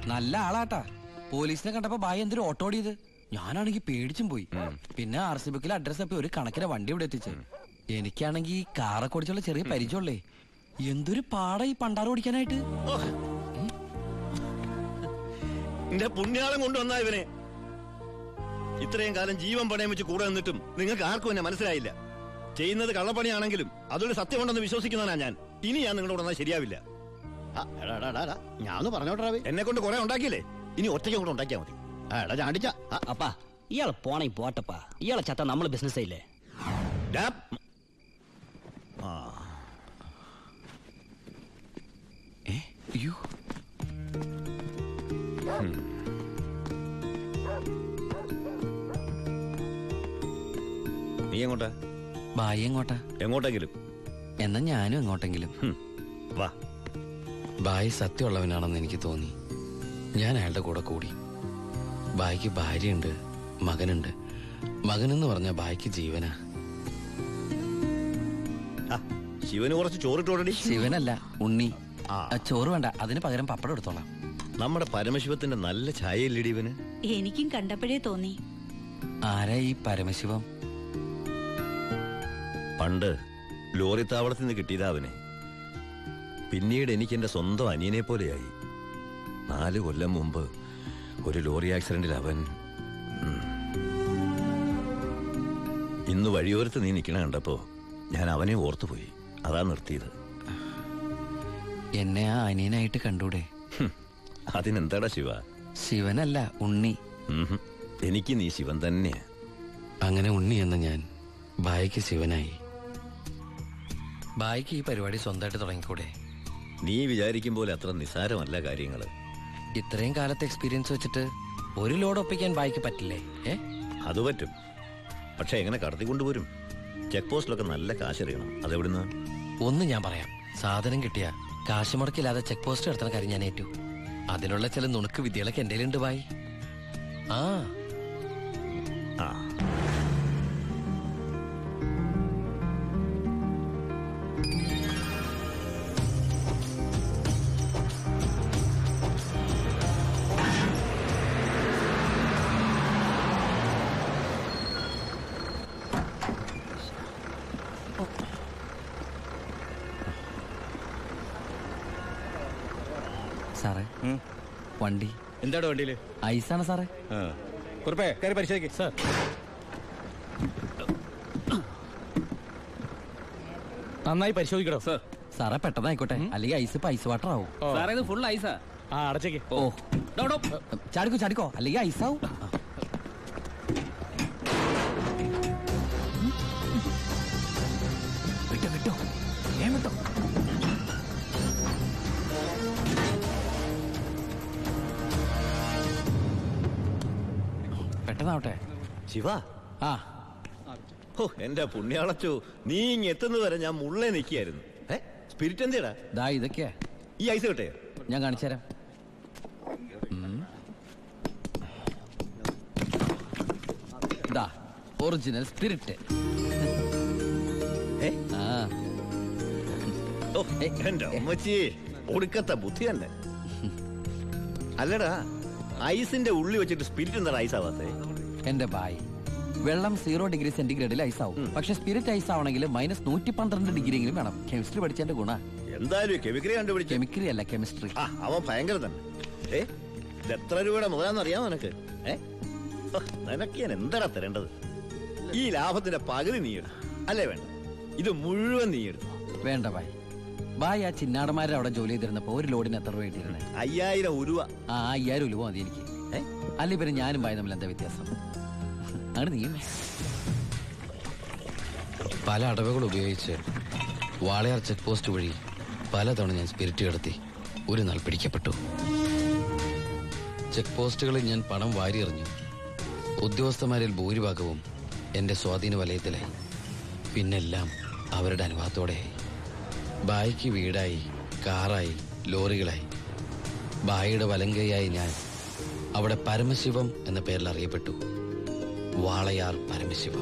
നല്ല ആളാട്ടാ പോലീസിനെ കണ്ടപ്പോ ബായി എന്തൊരു ഓട്ടോ ഓടിയത് ഞാനാണെങ്കി പേടിച്ചും പോയി പിന്നെ ആർ സി ബുക്കിൽ അഡ്രസ് തപ്പി ഒരു കണക്കിന് വണ്ടി ഇവിടെ എത്തിച്ച് എനിക്കാണെങ്കി ഈ കാറൊക്കെ ഓടിച്ചുള്ള ചെറിയ പരിചയമുള്ളേ എന്തൊരു പാട ഈ പണ്ടാറ് ഓടിക്കാനായിട്ട് എന്റെ പുണ്യാളം കൊണ്ടുവന്ന ഇവനെ ഇത്രയും കാലം ജീവൻ പണയം വെച്ച് കൂടെ നിന്നിട്ടും നിങ്ങൾക്ക് ആർക്കും എന്നെ മനസ്സിലായില്ല ചെയ്യുന്നത് കള്ളപ്പണിയാണെങ്കിലും അതൊരു സത്യമുണ്ടെന്ന് വിശ്വസിക്കുന്നവനാ ഞാൻ ഇനി ഞാൻ നിങ്ങളോട് വന്നാൽ ശരിയാവില്ല ആ, എടാ, എടാ, എടാ, എടാ, ഞാൻ ഒന്ന് പറഞ്ഞോട്ടെ എന്നെ കൊണ്ട് കുറെ ഉണ്ടാക്കിയില്ലേ ഇനി ഒറ്റയ്ക്കും കൂടെ ഉണ്ടാക്കിയാൽ മതി എടാ ചാണ്ടിച്ച ആ, അപ്പാ ഇയാളെ പോണെങ്കിൽ പോട്ടപ്പാ ഇയാളെ ചത്ത നമ്മള് ബിസിനസ് ഇല്ലേ ഡാ. ആ അയ്യോ നീ എങ്ങോട്ടാ ബായി എങ്ങോട്ടാ എങ്ങോട്ടെങ്കിലും എന്നാ ഞാനും എങ്ങോട്ടെങ്കിലും ഹും, വാ ബായി സത്യമുള്ളവനാണെന്ന് എനിക്ക് തോന്നി ഞാൻ അയാളുടെ കൂടെ കൂടി ബായിക്ക് ഭാര്യയുണ്ട് മകനുണ്ട് മകനെന്ന് പറഞ്ഞ ബായിക്ക് ജീവനാ ആ, ശിവന് കുറച്ച് ചോറിട്ട് ഓടടി ശിവനല്ല ഉണ്ണി ആ. ആ, ചോറ് വേണ്ട അതിന് പകരം പപ്പടം എടുത്തോളാം നമ്മുടെ പരമശിവത്തിന്റെ നല്ല ഛായയില്ലടി ഇവന് എനിക്കും കണ്ടപ്പോഴേ തോന്നി ആരാ ഈ പരമശിവം പണ്ട് ലോറി താവളത്തിൽ നിന്ന് കിട്ടിയതാ അവനെ പിന്നീട് എനിക്ക് എന്റെ സ്വന്തം അനിയനെ പോലെയായി നാല് കൊല്ലം മുമ്പ് ഒരു ലോറി ആക്സിഡന്റിൽ അവൻ ഉം. ഇന്ന് വഴിയോരത്ത് നീ നിൽക്കണ കണ്ടപ്പോ ഞാൻ അവനെ ഓർത്തുപോയി അതാ നിർത്തിയത് എന്നെ ആ അനിയനായിട്ട് കണ്ടൂടെ ഹും, അതിനെന്താടാ ശിവ ശിവനല്ല ഉണ്ണി ഉംഹും. എനിക്ക് നീ ശിവൻ തന്നെയാ അങ്ങനെ ഉണ്ണി എന്ന ഞാൻ ബായിക്ക് ശിവനായി ബായിക്ക് ഈ പരിപാടി സ്വന്തമായിട്ട് തുടങ്ങിക്കൂടെ നീ വിചാരിക്കും പോലെ അത്ര നിസാരമല്ല കാര്യങ്ങള് ഇത്രയും കാലത്തെ എക്സ്പീരിയൻസ് വെച്ചിട്ട് ഒരു ലോഡ് ഒപ്പിക്കാൻ ബായിക്ക് പറ്റില്ലേ ഏ അത് പറ്റും പക്ഷെ എങ്ങനെ കടത്തിക്കൊണ്ടുവരും ചെക്ക് പോസ്റ്റിലൊക്കെ നല്ല കാശറിയണം അതെവിടുന്ന് ഒന്ന് ഞാൻ പറയാം സാധനം കിട്ടിയ കാശ് മുടക്കില്ലാതെ ചെക്ക് പോസ്റ്റ് എടുത്തുന്ന കാര്യം ഞാൻ ഏറ്റു അതിനുള്ള ചില നുണുക്ക് വിദ്യകളൊക്കെ എന്റെ ഉണ്ട് ബായി ആ ആ സാറേ വണ്ടി എന്താടോ വണ്ടിയില് ഐസാണ് സാറേ കുറിപ്പേ കയറി പരിശോധിക്കും സാർ നന്നായി പരിശോധിക്കടോ സാർ സാറേ പെട്ടെന്നായിക്കോട്ടെ അല്ലെങ്കിൽ ഐസ് ഇപ്പൊ ഐസ് വാട്ടർ ആവും സാറേ ഇത് ഫുൾ ഐസാ ആ അടച്ചേക്ക് ഓ ചാടിക്കോ ചാടിക്കോ അല്ലെങ്കിൽ ഐസാവും വിട്ടോ വിട്ടോ ഏ വിട്ടോ പെട്ടെന്നാവട്ടെ ശിവ ആ ഓ എന്റെ പുണ്യാളച്ചോ നീ ഇങ് എത്തുന്നത് വരെ ഞാൻ മുള്ളേ നിൽക്കിയായിരുന്നു ഏ സ്പിരിറ്റ് എന്തേടാ ദാ ഇതൊക്കെയാ ഈ ഐസ് കിട്ടേ ഞാൻ കാണിച്ചുതരാം ഉം. ദാ ഒറിജിനൽ സ്പിരിറ്റ് ഏ? ആ ഓ എന്റെ അമ്മച്ചി ഒടുക്കത്തെ ബുദ്ധി തന്നെ അല്ലടാ ഐസിന്റെ ഉള്ളി വെച്ചിട്ട് സ്പിരിറ്റ് എന്താ ഐസ് ആവാത്തേ എന്റെ ബായ് വെള്ളം സീറോ ഡിഗ്രി സെന്റിഗ്രേഡിൽ ഐസ് ആവും പക്ഷെ സ്പിരിറ്റ് ഐസ് ആവണമെങ്കിൽ മൈനസ് നൂറ്റി പന്ത്രണ്ട് ഡിഗ്രി എങ്കിലും വേണം കെമിസ്ട്രി പഠിച്ചതിന്റെ ഗുണ എന്തായാലും കെമിക്കറി കണ്ടുപിടിച്ച കെമിക്കറി അല്ല കെമിസ്ട്രി ആ അവൻ ഭയങ്കര തന്നെ ഏ ഇത് എത്ര രൂപയുടെ മുതലാന്ന് അറിയാമോ നിനക്ക് ഏ ഓ, നിനക്ക് ഞാൻ എന്താടാ തരേണ്ടത് ഈ ലാഭത്തിന്റെ പകുതി നീ എടുത്തു അല്ലേ വേണ്ട ഇത് മുഴുവൻ നീ എടുത്തു വേണ്ട ബായ് ബായ് ആ ചിന്നാടന്മാരുടെ അവിടെ ജോലി ചെയ്തിരുന്നപ്പോ ഒരു ലോഡിന് എത്ര രൂപ കിട്ടിയിരുന്നത് അയ്യായിരം ഉരുവ ആ അയ്യായിരം ഉലുവ മതി എനിക്ക് ഏ? അല്ല പിന്നെ ഞാനും ബായ് തമ്മിൽ എന്താ വ്യത്യാസം അങ്ങനെ നീ പല അടവുകൾ ഉപയോഗിച്ച് വാളയാർ ചെക്ക് പോസ്റ്റ് വഴി പലതവണ ഞാൻ സ്പിരിറ്റ് കടത്തി ഒരു നാൾ പിടിക്കപ്പെട്ടു ചെക്ക് പോസ്റ്റുകളിൽ ഞാൻ പണം വാരിയെറിഞ്ഞു ഉദ്യോഗസ്ഥന്മാരിൽ ഭൂരിഭാഗവും എന്റെ സ്വാധീന വലയത്തിലായി പിന്നെല്ലാം അവരുടെ അനുഭവത്തോടെയായി ബായിക്ക് വീടായി കാറായി ലോറികളായി ബായിയുടെ വലങ്കയായി ഞാൻ അവിടെ പരമശിവം എന്ന പേരിൽ അറിയപ്പെട്ടു വാളയാർ പരമശിവം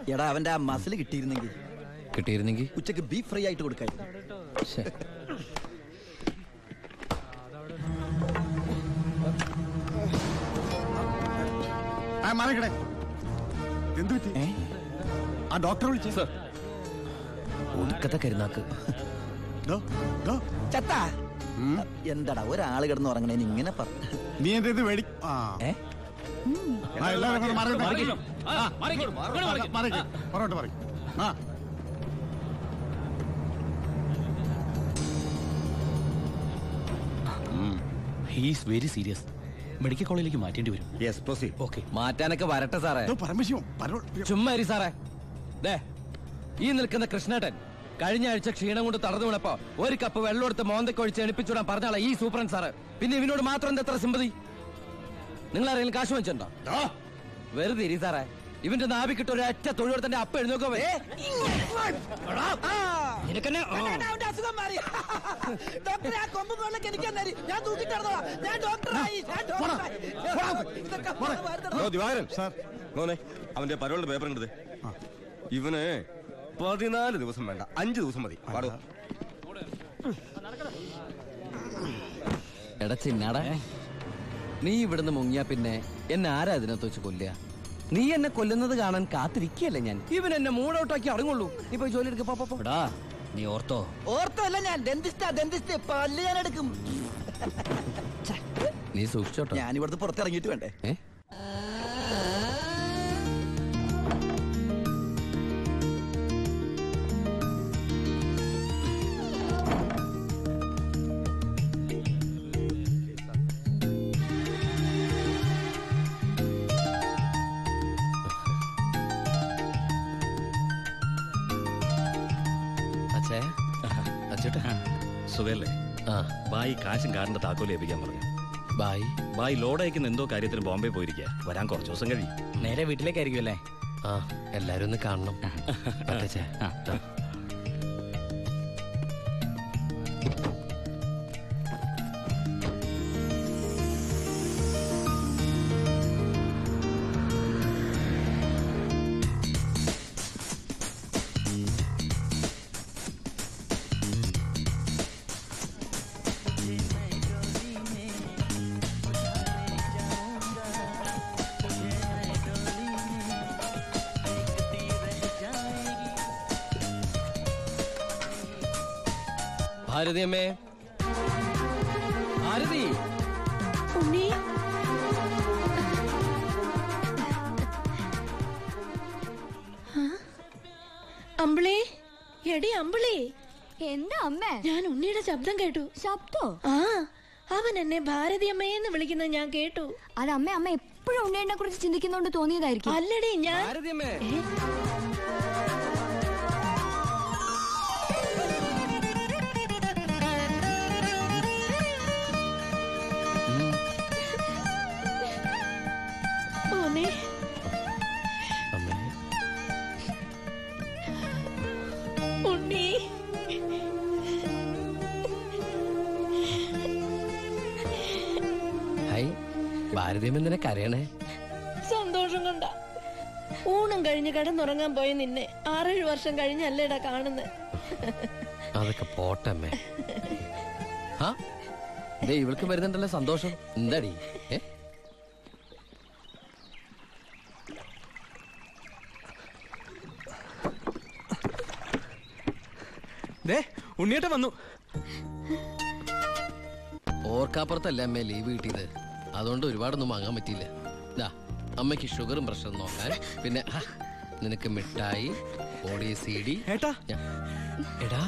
എടാ അവന്റെ ആ മസിൽ കിട്ടിയിരുന്നെങ്കിൽ കിട്ടിയിരുന്നെങ്കിൽ ഉച്ചക്ക് ബീഫ് ഫ്രൈ ആയിട്ട് കൊടുക്കായിരുന്നു ശ്ശെ. ആ മാറിക്കടേ എന്തു പറ്റി ആ ഡോക്ടറെ വിളിച്ചു സർ ഒടുക്കത്തെ കരുനാക്ക് ചത്താ എന്താടാ ഒരാള് കിടന്ന് ഉറങ്ങണേന് ഇങ്ങനെ പറ നീ എന്താ ഇത് വേടി ആ ഏ ആ, എല്ലാവരും അങ്ങോട്ട് മാറിക്കട്ടെ. മാറിക്കോ. ആ, ആ, മാറിക്കോ. ഇങ്ങോട്ട് മാറിക്കോ. മാറിക്ക്. പുറകോട്ട് മാറി ആ ഹീസ് വെരി സീരിയസ് മെഡിക്കൽ കോളേജിലേക്ക് മാറ്റേണ്ടി വരും യെസ് പ്രൊസീഡ് ഓക്കെ മാറ്റാനൊക്കെ വരട്ടെ സാറേ ഇത് പരമശിവം പരമ ചുമ്മാ ഇരി സാറേ ദേ ഈ നിൽക്കുന്ന കൃഷ്ണേട്ടൻ കഴിഞ്ഞ ആഴ്ച ക്ഷീണം കൊണ്ട് തളർന്നു വീണപ്പോ ഒരു കപ്പ് വെള്ളം എടുത്ത് മോന്തക്കൊഴിച്ച് എണിപ്പിച്ചുവിടാൻ പറഞ്ഞാളെ ഈ സൂപ്രണ്ട് സാറ് പിന്നെ ഇവനോട് മാത്രം എന്താ എത്ര സിമ്പതി നിങ്ങൾ ആരെങ്കിലും കാശ് വെച്ചിട്ടുണ്ടോ വെറുതെ ഇരി സാറേ ഇവന്റെ നാവിക്കിട്ട് ഒരു ഒറ്റ തൊഴിലെടുത്തിന്റെ അപ്പ എഴുന്നോക്കോ നിനക്കെന്നെ ആ. അസുഖം മാറി ഡോക്ടറെ ആ കൊമ്പും കൊള്ളൊക്കെ എനിക്ക് തന്നേര്. ഞാൻ തൂക്കിട്ട് നടന്നതാ. ഞാൻ ഡോക്ടറായി ഞാൻ ഡോക്ടറായി ഇതൊക്കെ വരുത്തണം. ദിവാകരൻ സാർ മോനെ അവന്റെ പരോളിന്റെ പേപ്പർ എടുത്തേ ഇവന് പതിനാല് ദിവസം വേണ്ട അഞ്ച് ദിവസം മതി പാടോ എടാ ചിന്നാടാ നീ ഇവിടുന്ന് മുങ്ങിയാ പിന്നെ എന്നെ ആരാ അതിനകത്ത് വെച്ച് കൊല്ലുക നീ എന്നെ കൊല്ലുന്നത് കാണാൻ കാത്തിരിക്കല്ലേ ഞാൻ ഇവൻ എന്നെ മൂടൗട്ടാക്കി അടങ്ങുള്ളൂ നീ പോയി ജോലി എടുക്ക പോ, പോ, പോ. എടാ നീ ഓർത്തോ ഓർത്തല്ല ഞാൻ ഡെന്റിസ്റ്റാ ഡെന്റിസ്റ്റ് പല്ല് ഞാൻ എടുക്കും നീ സൂക്ഷിച്ചോട്ടോ ഞാൻ ഇവിടുന്ന് പുറത്തിറങ്ങിയിട്ട് വേണ്ടേ ഏ അച്ഛേ അച്ചോട്ടാ സുഖല്ലേ ആ ബായി കാശും കാറിന്റെ താക്കോല് ഏൽപ്പിക്കാൻ പറഞ്ഞു ബായ് ബായി ലോഡ് അയക്കുന്ന എന്തോ കാര്യത്തിന് ബോംബെ പോയിരിക്കുക വരാൻ കുറച്ച് ദിവസം കഴിയും നേരെ വീട്ടിലേക്കായിരിക്കും അല്ലേ ആ എല്ലാരും ഒന്ന് കാണണം പറ്റച്ചേ ഭാരതി അമ്മേ ഭാരതി ഉണ്ണി അമ്പിളി എടി അമ്പിളി എന്താ അമ്മേ ഞാൻ ഉണ്ണിയുടെ ശബ്ദം കേട്ടു ശബ്ദോ ആ അവൻ എന്നെ ഭാരതി അമ്മയെന്ന് വിളിക്കുന്നത് ഞാൻ കേട്ടു അത് അമ്മ അമ്മ എപ്പോഴും ഉണ്ണേനെ കുറിച്ച് ചിന്തിക്കുന്നോണ്ട് തോന്നിയതായിരിക്കും അല്ലടി ഞാൻ ഭാരതി അമ്മേ ഏ? ഉണ്ണി അമ്മേ ഉണ്ണി ഹൈ ഭാരതി അമ്മ എന്തിനാ കരയണേ സന്തോഷം കൊണ്ട ഊണം കഴിഞ്ഞ് കിടന്നുറങ്ങാൻ പോയ നിന്നെ ആറേഴ് വർഷം കഴിഞ്ഞല്ലേടാ കാണുന്നത് അതൊക്കെ പോട്ടെ അമ്മേ ആ ദേ ഇവൾക്ക് വരുന്നുണ്ടല്ലോ സന്തോഷം എന്താടി ഏ ദേ ഉണ്ണിയേട്ടൻ വന്നു ഓർക്കാപ്പുറത്തല്ല അമ്മേ ലീവ് കിട്ടിയത് അതുകൊണ്ട് ഒരുപാടൊന്നും വാങ്ങാൻ പറ്റിയില്ല ദാ അമ്മയ്ക്ക് ഷുഗറും പ്രഷറും നോക്കാൻ പിന്നെ ഹ, നിനക്ക് മിഠായി ഓടി സി ഡി ഏട്ടാ എടാ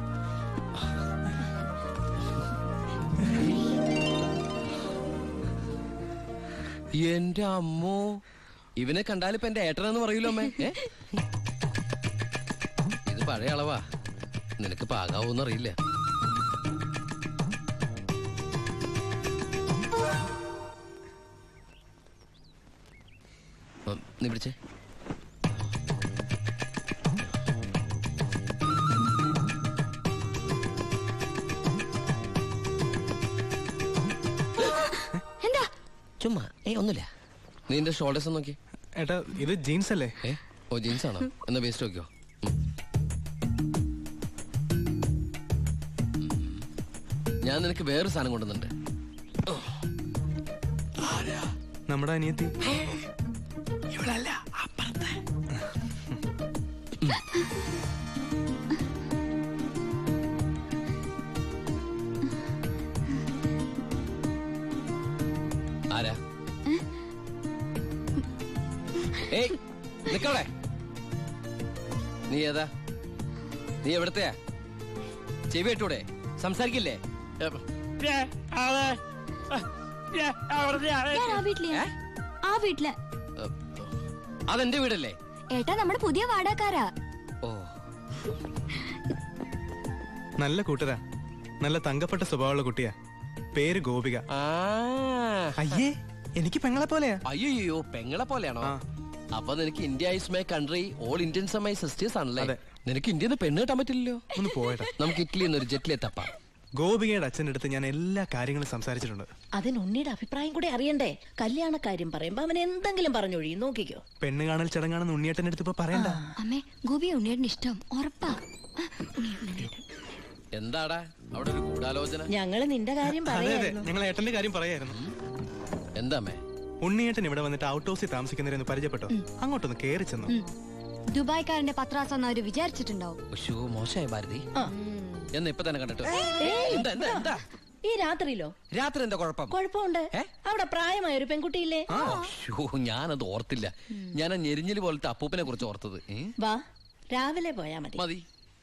എന്റെ അമ്മോ ഇവനെ കണ്ടാലിപ്പോ എന്റെ ഏട്ടനെന്ന് പറയൂലോ അമ്മേ ഏ? ഇത് പഴയ അളവാ നിനക്ക് പാകാവൂന്ന് അറിയില്ല ഉം, നീ പിടിച്ചേ എന്താ ചുമ്മാ ഏ ഒന്നുമില്ല നീ എന്റെ ഷോൾഡേഴ്സ് നോക്കി ഏട്ടാ ഇത് ജീൻസ് അല്ലേ ഏ ഓ ജീൻസ് ആണോ എന്നാ വേസ്റ്റ് നോക്കിയോ ഞാൻ നിനക്ക് വേറൊരു സാധനം കൊണ്ടുവന്നുണ്ട് നമ്മുടെ അനിയത്തി ഇവളല്ല അപ്പുറത്തെ ആരാ ഏയ് നിക്കവിടെ നീ ഏതാ നീ എവിടത്തെയാ ചെവി ഇട്ടൂടെ സംസാരിക്കില്ലേ ഞാൻ ആ വീട്ടിലെയാ ആ വീട്ടില് അതെന്റെ വീടല്ലേ ഏട്ടാ നമ്മുടെ പുതിയ വാടകക്കാരാ ഓ നല്ല കൂട്ടരാ നല്ല തങ്കപ്പെട്ട സ്വഭാവമുള്ള കുട്ടിയാ പേര് ഗോപിക അയ്യേ എനിക്ക് പെങ്ങളെ പോലെയാ അയ്യോ പെങ്ങളെ പോലെയാണോ അപ്പൊ നിനക്ക് India is my country all Indians are my sisters ആണല്ലേ നിനക്ക് ഇന്ത്യയിൽ നിന്ന് പെണ്ണ് കിട്ടാൻ പറ്റില്ലല്ലോ ഒന്ന് പോയടാ നമുക്ക് ഇറ്റലിയിൽ നിന്ന് ഒരു ജെറ്റിലെ തപ്പാം ഗോപികയുടെ അച്ഛൻ്റെ അടുത്ത് ഞാൻ എല്ലാ കാര്യങ്ങളും സംസാരിച്ചിട്ടുണ്ട് അതിന് ഉണ്ണിയുടെ അഭിപ്രായം കൂടെ അറിയണ്ടേ കല്യാണക്കാര്യം പറയുമ്പോ അവൻ എന്തെങ്കിലും പറഞ്ഞൊഴിയും നോക്കിക്കോ പെണ്ണ് കാണൽ ചടങ്ങാണെന്ന് ഉണ്ണിയേട്ടൻ്റെ അടുത്ത് ഇപ്പൊ പറയണ്ട അമ്മേ ഗോപി ഉണ്ണിയേട്ടന് ഇഷ്ടം ഉറപ്പാ എന്താടാ അവിടെ ഒരു ഗൂഢാലോചന ഞങ്ങള് നിന്റെ കാര്യം അതെ അതെ പറയായിരുന്നു ഞങ്ങൾ ഏട്ടന്റെ കാര്യം പറയായിരുന്നു എന്താമേ ഉണ്ണിയേട്ടൻ ഇവിടെ വന്നിട്ട് ഔട്ട് ഹൗസിൽ താമസിക്കുന്നവരെന്ന് പരിചയപ്പെട്ടോ അങ്ങോട്ടൊന്ന് കേറി ചെന്നു ഉം. ദുബായ്ക്കാരന്റെ പത്രാസം അവര് വിചാരിച്ചിട്ടുണ്ടാവും ഉഷോ മോശമായ ഭാരതി ആ. എന്ന് ഇപ്പൊ തന്നെ കണ്ടിട്ട് ഏയ്, എന്താ എന്താ എന്താ ഈ രാത്രിയിലോ രാത്രി എന്താ കുഴപ്പം കുഴപ്പമുണ്ട് അവിടെ പ്രായമായ ഒരു പെൺകുട്ടിയില്ലേ അയ്യോ ഞാനത് ഓർത്തില്ല ഞാൻ ആ ഞെരിഞ്ഞില് പോലത്തെ അപ്പൂപ്പനെ കുറിച്ച് ഓർത്തത് ഏ? വാ രാവിലെ പോയാ മതി മതി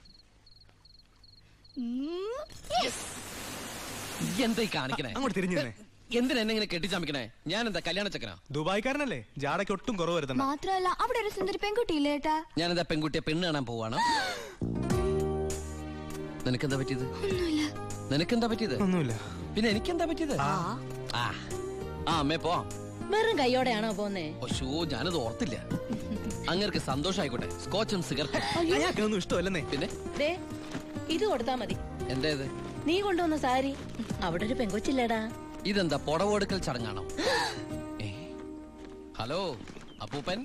എന്താ ഈ കാണിക്കണേ അങ്ങോട്ട് തിരിഞ്ഞു നിന്നേ. എന്തിനാ എന്നെ ഇങ്ങനെ കെട്ടിച്ചമിക്കണേ ഞാൻ എന്താ കല്യാണ ചക്കനാ ദുബായ്ക്കാരനല്ലേ ജാടയ്ക്ക് ഒട്ടും കുറവ് വരുത്തണ്ട മാത്രമല്ല അവിടെ ഒരു സുന്ദരി പെൺകുട്ടിയില്ലേ ഏട്ടാ ഞാനെന്താ പെൺകുട്ടിയെ പെണ്ണ് കാണാൻ പോവാണ് നിനക്കെന്താ പറ്റിയത് നിനക്കെന്താ പറ്റിയത് ഒന്നുമില്ല പിന്നെ എനിക്കെന്താ പറ്റിയത് ആ ആ അമ്മേ പോവാം വെറും കൈയോടെയാണോ പോന്നേ ഒശോ ഞാനത് ഓർത്തില്ല അങ്ങർക്ക് സന്തോഷായിക്കോട്ടെ സ്കോച്ചും സിഗരറ്റും അയാൾക്കൊന്നും ഇഷ്ടമല്ലെന്നേ പിന്നെ ദേ ഇത് കൊടുത്താ മതി എന്താ ഇത് നീ കൊണ്ടുവന്ന സാരി അവിടെ ഒരു പെങ്കൊച്ചില്ലേടാ ഇതെന്താ പുടവെടുക്കൽ ചടങ്ങാണോ ഏ? ഹലോ അപ്പൂപ്പൻ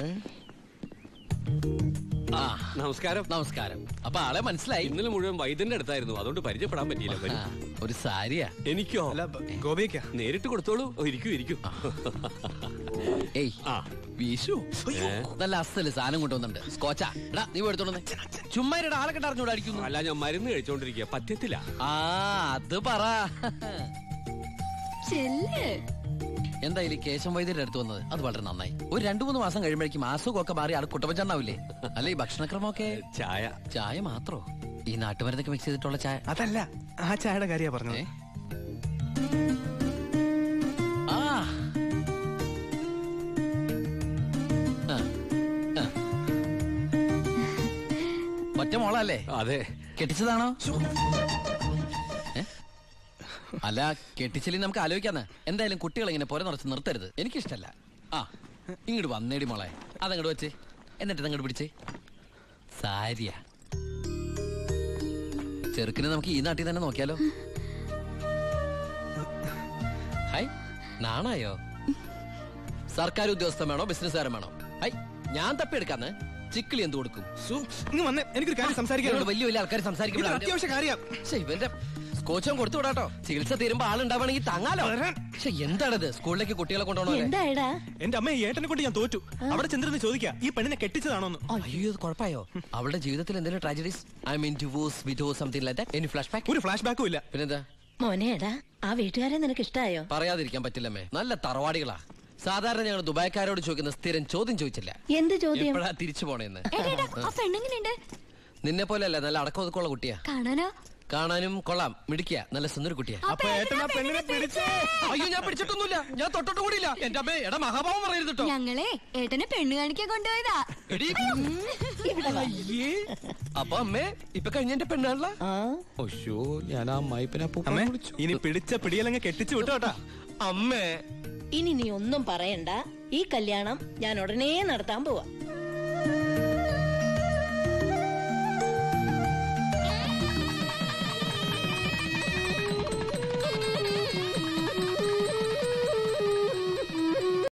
ആ നമസ്കാരം നമസ്കാരം അപ്പൊ ആളെ മനസ്സിലായി ഇന്നലെ മുഴുവൻ വൈദ്യന്റെ അടുത്തായിരുന്നു അതുകൊണ്ട് പരിചയപ്പെടാൻ പറ്റിയില്ല വരൂ. ആ, ഒരു സാരിയാ എനിക്കോ ഗോപിക്ക നേരിട്ട് കൊടുത്തോളൂ ഓ, ഇരിക്കൂ ഇരിക്കൂ ഏയ് വീശു നല്ല അസല് സാധനം കൊണ്ടുവന്നുണ്ട് സ്കോച്ചാ എടാ നീ പോയി എടുത്തോണ്ട് വന്നേ. ചുമ്മാ ഇരടാ ആളെ കണ്ടറിഞ്ഞൂടെ അടിക്കുന്നു അല്ല ഞാൻ മരുന്ന് കഴിച്ചോണ്ടിരിക്കുക പറ്റത്തില്ല ആ അത് പറ ചെല്ല് എന്തായാലും കേശം വൈദ്യരുടെ അടുത്ത് വന്നത് അത് വളരെ നന്നായി ഒരു രണ്ടു മൂന്ന് മാസം കഴിയുമ്പോഴേക്കും അസുഖമൊക്കെ മാറി ആൾ കുട്ടപ്പച്ചാണ്ടാവില്ലേ അല്ല ഈ ഭക്ഷണക്രമമൊക്കെ ചായ ചായ മാത്രോ ഈ നാട്ടുമരുന്നൊക്കെ മിക്സ് ചെയ്തിട്ടുള്ള ചായ അതല്ല ആ ചായയുടെ കാര്യ പറഞ്ഞത് ആ ആ. ആ. ഒറ്റ മോളല്ലേ അതെ കെട്ടിച്ചതാണോ ഏ? അല്ല കെട്ടിച്ചില്ലെങ്കിൽ നമുക്ക് ആലോചിക്കാന്ന് എന്തായാലും കുട്ടികൾ ഇങ്ങനെ പുര നിറച്ച് നിർത്തരുത് എനിക്കിഷ്ടല്ല ആ ഇങ്ങോട്ട് വന്നേടി മോളെ അതങ്ങോട്ട് വെച്ച് എന്നിട്ട് ഇതങ്ങോട്ട് പിടിച്ചേ സാരിയാ ചെറുക്കിനെ നമുക്ക് ഈ നാട്ടിൽ തന്നെ നോക്കിയാലോ ഹായ് നാണായോ സർക്കാർ ഉദ്യോഗസ്ഥൻ വേണോ ബിസിനസ്സുകാരൻ വേണോ ഹൈ ഞാൻ തപ്പിയെടുക്കാന്ന് ചിക്കിളി എന്ത് കൊടുക്കും ഇങ്ങ് വന്നേ എനിക്കൊരു കാര്യം സംസാരിക്കാൻ ഇവരോട് വലിയ വലിയ ആൾക്കാർ ഇത് അത്യാവശ്യ കാര്യം ഇവന്റെ സ്കോച്ചും കൊടുത്തു വിടാട്ടോ ചികിത്സ തീരുമ്പോ ആളുണ്ടാവണമെങ്കിൽ താങ്ങാലോ പക്ഷെ എന്താണിത് സ്കൂളിലേക്ക് കുട്ടികളെ കൊണ്ടുപോകണോ എന്തായടാ എന്റെ അമ്മ ഈ ഏട്ടനെ കൊണ്ട് ഞാൻ തോറ്റു അവിടെ ചെന്നിരുന്ന് ചോദിക്കാ ഈ പെണ്ണിനെ കെട്ടിച്ചതാണോന്ന് അയ്യോ ഇത് കുഴപ്പമായോ അവളുടെ ജീവിതത്തിൽ എന്തെങ്കിലും tragedies I mean divorce widows something like that any flashback ഒരു ഫ്ലാഷ് ബാക്കും ഇല്ല പിന്നെന്താ മോനേടാ ആ വീട്ടുകാരെ നിനക്ക് ഇഷ്ടായോ പറയാതിരിക്കാൻ പറ്റില്ലമ്മേ നല്ല തറവാടികളാ സാധാരണ ഞങ്ങൾ ദുബായ്ക്കാരോട് ചോദിക്കുന്ന സ്ഥിരം ചോദ്യം ചോദിച്ചില്ല എന്ത് ചോദ്യം എപ്പോഴാ തിരിച്ചു പോണേന്ന് ഏട്ടാ ആ പെണ്ണെങ്ങനെയുണ്ട് നിന്നെ പോലെയല്ല നല്ല അടക്കം ഒതുക്കമുള്ള കുട്ടിയാ കാണാനോ കാണാനും കൊള്ളാം മിടിക്കുക നല്ല സുന്ദര കുട്ടിയാ അപ്പൊ ഏട്ടൻ ആ പെണ്ണിനെ പിടിച്ചേ അയ്യോ ഞാൻ പിടിച്ചിട്ടൊന്നുമില്ല ഞാൻ തൊട്ടിട്ട് കൂടിയില്ല എന്റെ അമ്മേ എടാ മഹാഭാവം പറയരുത് കേട്ടോ ഞങ്ങളെ ഏട്ടനെ പെണ്ണ് കാണിക്കാൻ കൊണ്ടുപോയതാ എടീ. അയ്യേ. അപ്പൊ അമ്മേ ഇപ്പൊ കഴിഞ്ഞ എന്റെ പെണ്ണാണല്ല ഒശോ ഞാൻ ആ അമ്മായിപ്പനെ അമ്മേ ഇനി പിടിച്ച പിടിയലങ്ങ് കെട്ടിച്ചു വിട്ടോട്ടാ അമ്മേ ഇനി നീ ഒന്നും പറയണ്ട ഈ കല്യാണം ഞാൻ ഉടനെ നടത്താൻ പോവാ